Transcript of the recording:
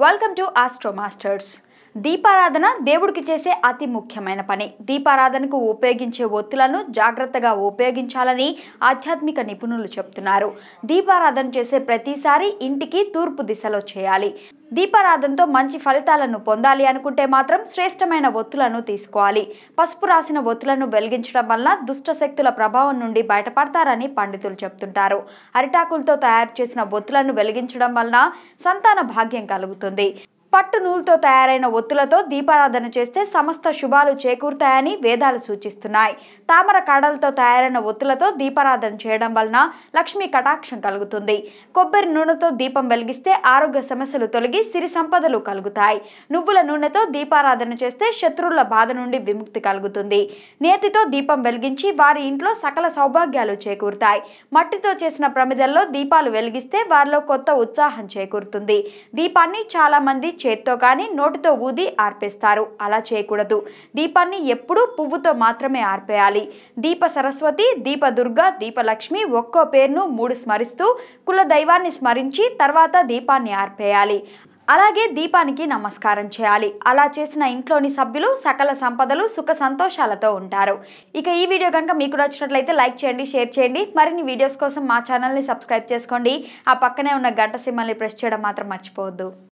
welcome to astro masters దీపారాధన దేవుడికి చేసే అతి ముఖ్యమైన పని దీపారాధనకు ఉపయోగించే ఒత్తులను జాగ్రత్తగా ఉపయోగించాలని ఆధ్యాత్మిక నిపుణులు చెప్తున్నారు దీపారాధన చేసే ప్రతిసారి ఇంటికి తూర్పు దిశలో చేయాలి దీపారాధనతో మంచి ఫలితాలను పొందాలి అనుకుంటే మాత్రం శ్రేష్టమైన ఒత్తులను తీసుకోవాలి పసుపు రాసిన ఒత్తులను వెలిగించడం వల్ల దుష్ట శక్తుల ప్రభావం నుండి బయటపడతారని పండితులు చెప్తుంటారు అరిటాకులతో తయారు చేసిన ఒత్తులను వెలిగించడం వలన సంతాన భాగ్యం కలుగుతుంది పట్టు నూలుతో తయారైన ఒత్తులతో దీపారాధన చేస్తే సమస్త శుభాలు చేకూరుతాయని వేదాలు సూచిస్తున్నాయి తామర కాడలతో తయారైన ఒత్తులతో దీపారాధన చేయడం వలన లక్ష్మీ కటాక్షం కలుగుతుంది కొబ్బరి నూనెతో దీపం వెలిగిస్తే ఆరోగ్య సమస్యలు తొలగి సిరి సంపదలు కలుగుతాయి నువ్వుల నూనెతో దీపారాధన చేస్తే శత్రువుల బాధ నుండి విముక్తి కలుగుతుంది నేతితో దీపం వెలిగించి వారి ఇంట్లో సకల సౌభాగ్యాలు చేకూరుతాయి మట్టితో చేసిన ప్రమిదల్లో దీపాలు వెలిగిస్తే వారిలో కొత్త ఉత్సాహం చేకూరుతుంది దీపాన్ని చాలా మంది చేత్తో కానీ నోటితో ఊది ఆర్పేస్తారు అలా చేయకూడదు దీపాన్ని ఎప్పుడూ పువ్వుతో మాత్రమే ఆర్పేయాలి దీప సరస్వతి దీప దుర్గ దీపలక్ష్మి ఒక్కో పేరును మూడు స్మరిస్తూ కుల దైవాన్ని స్మరించి తర్వాత దీపాన్ని ఆర్పేయాలి అలాగే దీపానికి నమస్కారం చేయాలి అలా చేసిన ఇంట్లోని సభ్యులు సకల సంపదలు సుఖ సంతోషాలతో ఉంటారు ఇక ఈ వీడియో కనుక మీకు నచ్చినట్లయితే లైక్ చేయండి షేర్ చేయండి మరిన్ని వీడియోస్ కోసం మా ఛానల్ని సబ్స్క్రైబ్ చేసుకోండి ఆ పక్కనే ఉన్న గంట సింబల్ని ప్రెస్ చేయడం మాత్రం మర్చిపోవద్దు